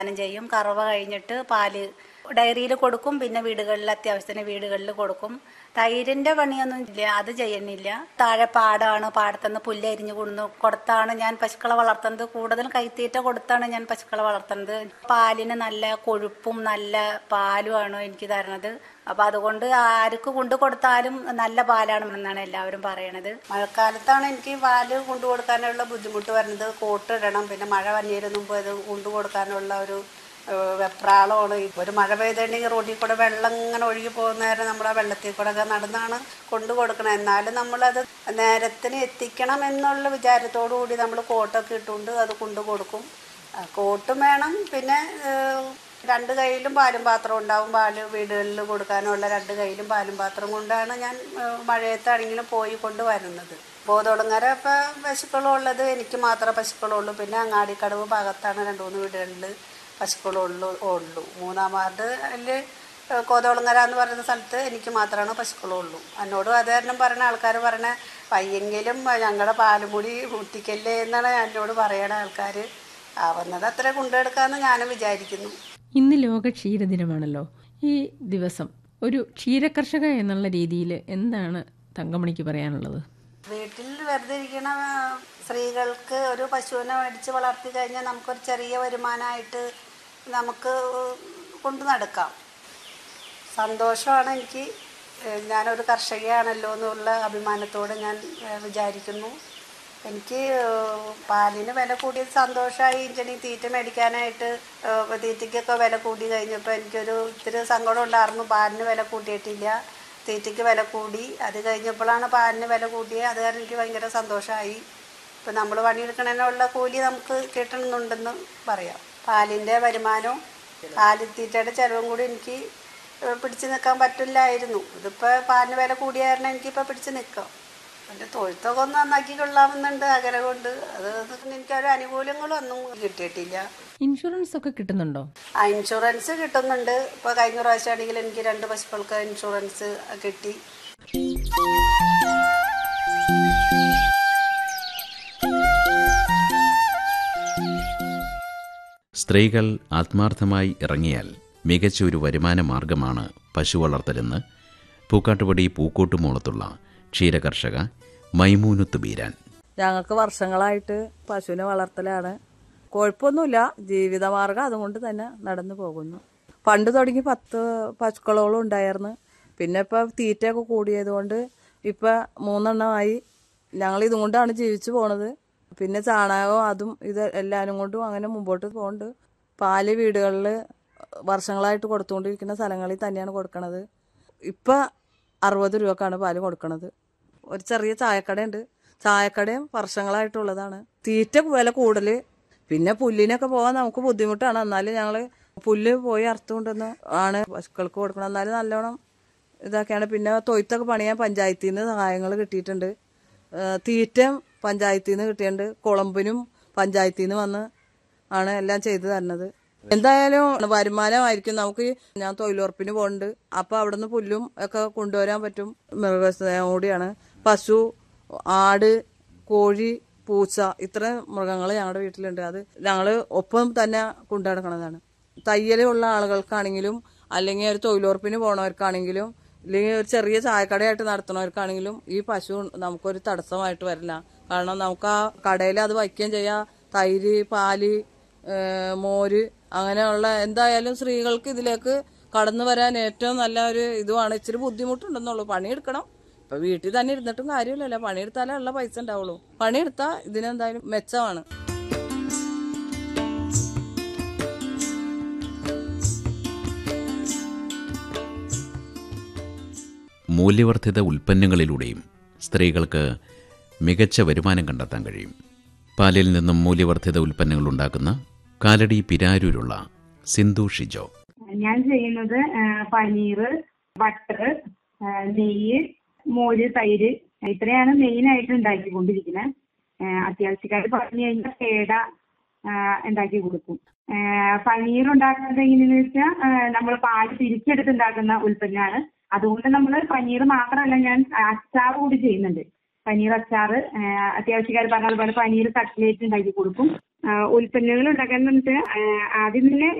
പാനം ചെയ്യും കറവ കഴിഞ്ഞിട്ട് പാല് ഡയറിയിൽ കൊടുക്കും പിന്നെ വീടുകളിൽ അത്യാവശ്യത്തിന് വീടുകളിൽ കൊടുക്കും തൈരിന്റെ പണിയൊന്നും ഇല്ല അത് ചെയ്യുന്നില്ല താഴെ പാടാണ് പാടത്തുനിന്ന് പുല്ല് അരിഞ്ഞു കൊണ്ടു കൊടുത്താണ് ഞാൻ പശുക്കളെ വളർത്തുന്നത് കൂടുതലും കൈത്തീറ്റ കൊടുത്താണ് ഞാൻ പശുക്കളെ വളർത്തുന്നത് പാലിന് നല്ല കൊഴുപ്പും നല്ല പാലുമാണ് എനിക്ക് തരണത് അപ്പൊ അതുകൊണ്ട് ആർക്ക് കൊണ്ടു കൊടുത്താലും നല്ല പാലാണ് എന്നാണ് എല്ലാവരും പറയണത് മഴക്കാലത്താണ് എനിക്ക് പാല് കൊണ്ടു കൊടുക്കാനുള്ള ബുദ്ധിമുട്ട് വരുന്നത് കോട്ടിടണം പിന്നെ മഴ വന്നിരുന്ന മുമ്പ് ഇത് കൊണ്ടു കൊടുക്കാനുള്ള ഒരു ഏഹ്, വെപ്രാളമാണ് ഈ ഒരു മഴ പെയ്തിട്ടുണ്ടെങ്കിൽ റോഡിൽ കൂടെ വെള്ളം ഇങ്ങനെ ഒഴുകി പോകുന്ന നേരം നമ്മൾ ആ വെള്ളത്തിൽ കൂടെ ഒക്കെ നടന്നാണ് കൊണ്ടു കൊടുക്കണം എന്നാലും നമ്മളത് നേരത്തിന് എത്തിക്കണം എന്നുള്ള വിചാരത്തോടു കൂടി നമ്മൾ കോട്ടൊക്കെ ഇട്ടുകൊണ്ട് അത് കൊണ്ടു കൊടുക്കും ആ, കോട്ടും വേണം പിന്നെ ഏഹ്, രണ്ട് കയ്യിലും പാലും പാത്രം ഉണ്ടാവും പാല് വീടുകളിൽ കൊടുക്കാനുള്ള രണ്ട് കയ്യിലും പാലും പാത്രം കൊണ്ടാണ് ഞാൻ ഏഹ്, മഴയത്താണെങ്കിലും പോയി കൊണ്ട് വരുന്നത് ബോധോളങ്ങര ഇപ്പം പശുക്കളുള്ളത് എനിക്ക് മാത്രമേ പശുക്കളുള്ളൂ പിന്നെ അങ്ങാടിക്കടവ് ഭാഗത്താണ് രണ്ട് മൂന്ന് വീടുകളിൽ പശുക്കളുള്ളൂ ഉള്ളൂ മൂന്നാം വാർഡിൽ കോതോളങ്ങര എന്ന് പറയുന്ന സ്ഥലത്ത് എനിക്ക് മാത്രമാണ് പശുക്കളുള്ളൂ എന്നോട് അത് കാരണം പറഞ്ഞ ആൾക്കാർ പറഞ്ഞ പയ്യെങ്കിലും ഞങ്ങളുടെ പാലുമുടി ഊട്ടിക്കല്ലേ എന്നാണ് എന്നോട് പറയണ ആൾക്കാർ ആവുന്നത് അത്ര കൊണ്ടെടുക്കാമെന്ന് ഞാനും വിചാരിക്കുന്നു ഇന്ന് ലോക ക്ഷീരദിനമാണല്ലോ ഈ ദിവസം ഒരു ക്ഷീരകർഷക എന്നുള്ള രീതിയിൽ എന്താണ് തങ്കമണിക്ക് പറയാനുള്ളത് വീട്ടിൽ വെറുതെ ഇരിക്കണ ആ, സ്ത്രീകൾക്ക് ഒരു പശുവിനെ മേടിച്ച് വളർത്തി കഴിഞ്ഞാൽ നമുക്കൊരു ചെറിയ വരുമാനമായിട്ട് നമുക്ക് കൊണ്ടു നടക്കാം സന്തോഷമാണ് എനിക്ക് ഏഹ് ഞാനൊരു കർഷകയാണല്ലോ എന്നുള്ള അഭിമാനത്തോടെ ഞാൻ ഏഹ് വിചാരിക്കുന്നു എനിക്ക് ഏഹ് പാലിന് വില കൂടിയത് സന്തോഷമായി ഇഞ്ചണി തീറ്റ മേടിക്കാനായിട്ട് ഏഹ് തീറ്റയ്ക്കൊക്കെ വില കൂടി കഴിഞ്ഞപ്പോൾ എനിക്കൊരു ഇത്തിരി സങ്കടം ഉണ്ടായിരുന്നു പാലിന് വില കൂട്ടിയിട്ടില്ല തീറ്റയ്ക്ക് വില കൂടി അത് കഴിഞ്ഞപ്പോഴാണ് പാലിന് വില കൂടിയത് അത് കാരണം എനിക്ക് ഭയങ്കര സന്തോഷമായി ഇപ്പം നമ്മൾ പണിയെടുക്കണതിനുള്ള കൂലി നമുക്ക് കിട്ടണമെന്നുണ്ടെന്ന് പറയാം പാലിൻ്റെ വരുമാനവും കാലിത്തീറ്റയുടെ ചിലവും കൂടി എനിക്ക് ഏഹ് പിടിച്ചു നിൽക്കാൻ പറ്റില്ലായിരുന്നു ഇതിപ്പോൾ പാലിന് വില കൂടിയ കാരണം എനിക്കിപ്പോൾ പിടിച്ച് നിൽക്കാം എൻ്റെ തൊഴുത്തൊക്കെ ഒന്ന് നന്നാക്കി കൊള്ളാമെന്നുണ്ട് അങ്ങനെ കൊണ്ട് അത് എനിക്കൊരു അനുകൂല്യങ്ങളൊന്നും കിട്ടിയിട്ടില്ല ഇൻഷുറൻസ് ഒക്കെ കിട്ടുന്നുണ്ടോ ആ ഇൻഷുറൻസ് കിട്ടുന്നുണ്ട് ഇപ്പോൾ കഴിഞ്ഞ പ്രാവശ്യമാണെങ്കിൽ എനിക്ക് രണ്ട് പശുക്കൾക്ക് ഇൻഷുറൻസ് കിട്ടി സ്ത്രീകൾ ആത്മാർത്ഥമായി ഇറങ്ങിയാൽ മികച്ച ഒരു വരുമാന മാർഗമാണ് പശു വളർത്തലെന്ന് പൂക്കാട്ടുപടി പൂക്കോട്ടുമോളത്തുള്ള ക്ഷീരകർഷക മൈമൂനുത്ത് ബീരാൻ ഞങ്ങൾക്ക് വർഷങ്ങളായിട്ട് പശുവിനെ വളർത്തലാണ് കുഴപ്പമൊന്നുമില്ല ജീവിതമാർഗം അതുകൊണ്ട് തന്നെ നടന്നു പോകുന്നു പണ്ട് തുടങ്ങി പത്ത് പശുക്കളോളം ഉണ്ടായിരുന്നു പിന്നെ ഇപ്പം തീറ്റയൊക്കെ കൂടിയത് കൊണ്ട് ഇപ്പം മൂന്നെണ്ണമായി ഞങ്ങൾ ഇതും കൊണ്ടാണ് ജീവിച്ചു പോണത് പിന്നെ ചാണകവും അതും ഇത് എല്ലാവരും കൊണ്ടും അങ്ങനെ മുമ്പോട്ട് പോകുന്നുണ്ട് പാല് വീടുകളിൽ വർഷങ്ങളായിട്ട് കൊടുത്തുകൊണ്ടിരിക്കുന്ന സ്ഥലങ്ങളിൽ തന്നെയാണ് കൊടുക്കണത് ഇപ്പം അറുപത് രൂപക്കാണ് പാല് കൊടുക്കണത് ഒരു ചെറിയ ചായക്കടയുണ്ട് ചായക്കടയും വർഷങ്ങളായിട്ടുള്ളതാണ് തീറ്റ വില കൂടുതൽ പിന്നെ പുല്ലിനൊക്കെ പോകാൻ നമുക്ക് ബുദ്ധിമുട്ടാണ് എന്നാലും ഞങ്ങൾ പുല്ല് പോയി അറുത്തുകൊണ്ടെന്ന് ആണ് പശുക്കൾക്ക് കൊടുക്കണം എന്നാലും നല്ലോണം ഇതൊക്കെയാണ് പിന്നെ തൊയ്ത്തൊക്കെ പണിയാൻ പഞ്ചായത്തിൽ നിന്ന് സഹായങ്ങൾ കിട്ടിയിട്ടുണ്ട് ഏഹ് തീറ്റം പഞ്ചായത്തിൽ നിന്ന് കിട്ടിയിട്ടുണ്ട് കുളമ്പിനും പഞ്ചായത്തിൽ നിന്ന് വന്ന് ആണ് എല്ലാം ചെയ്തു തരുന്നത് എന്തായാലും വരുമാനമായിരിക്കും നമുക്ക് ഞാൻ തൊഴിലുറപ്പിന് പോകുന്നുണ്ട് അപ്പൊ അവിടുന്ന് പുല്ലും ഒക്കെ കൊണ്ടുവരാൻ പറ്റും മൃഗസ്നേഹം കൂടിയാണ് പശു ആട് കോഴി പൂച്ച ഇത്രയും മൃഗങ്ങൾ ഞങ്ങളുടെ വീട്ടിലുണ്ട് അത് ഞങ്ങൾ ഒപ്പം തന്നെ കൊണ്ടു നടക്കണതാണ് തയ്യലുള്ള ആളുകൾക്കാണെങ്കിലും അല്ലെങ്കിൽ ഒരു തൊഴിലുറപ്പിന് പോണവർക്കാണെങ്കിലും അല്ലെങ്കിൽ ഒരു ചെറിയ ചായക്കടയായിട്ട് നടത്തുന്നവർക്കാണെങ്കിലും ഈ പശു നമുക്കൊരു തടസ്സമായിട്ട് വരില്ല കാരണം നമുക്ക് ആ കടയിൽ അത് വയ്ക്കുകയും ചെയ്യാം തൈര് പാല് ഏഹ് മോര് അങ്ങനെയുള്ള എന്തായാലും സ്ത്രീകൾക്ക് ഇതിലേക്ക് കടന്നു വരാൻ ഏറ്റവും നല്ല ഒരു ഇതുമാണ് ഇച്ചിരി ബുദ്ധിമുട്ടുണ്ടെന്നുള്ളൂ പണിയെടുക്കണം ഇപ്പൊ വീട്ടിൽ തന്നെ ഇരുന്നിട്ടും കാര്യമില്ലല്ലോ പണിയെടുത്താലേ ഉള്ള പൈസ ഉണ്ടാവുള്ളൂ പണിയെടുത്താൽ ഇതിനെന്തായാലും മെച്ചമാണ് മൂല്യവർദ്ധിത ഉൽപ്പന്നങ്ങളിലൂടെയും സ്ത്രീകൾക്ക് മികച്ച വരുമാനം കണ്ടെത്താൻ കഴിയും പാലിൽ നിന്നും മൂല്യവർദ്ധിത ഉൽപ്പന്നങ്ങൾ ഉണ്ടാക്കുന്ന കാലടി പിരാരൂരുള്ള സിന്ധു ഷിജോ ഞാൻ ചെയ്യുന്നത് ആ, പനീർ ബട്ടർ ആ, നെയ്യ് മോര് തൈര് ഇത്രയാണ് മെയിൻ ആയിട്ട് ഉണ്ടാക്കിക്കൊണ്ടിരിക്കുന്നത് അത്യാവശ്യക്കാർ പറഞ്ഞു കഴിഞ്ഞാൽ പേട ആ, ഉണ്ടാക്കി കൊടുക്കും ആ, പനീർ ഉണ്ടാക്കുന്നത് എങ്ങനെയെന്ന് വെച്ചാൽ നമ്മൾ പാല് തിരിച്ചെടുത്ത് ഉണ്ടാക്കുന്ന ഉൽപ്പന്നമാണ് അതുകൊണ്ട് നമ്മൾ പനീർ മാത്രമല്ല ഞാൻ അച്ചാർ കൂടി ചെയ്യുന്നുണ്ട് പനീർ അച്ചാർ അത്യാവശ്യക്കാർ പറഞ്ഞതുപോലെ പനീർ കട്ട്ലേറ്റ് ഉണ്ടാക്കി കൊടുക്കും ഉൽപ്പന്നങ്ങൾ ഉണ്ടാക്കാൻ വെച്ചാൽ ആദ്യം തന്നെ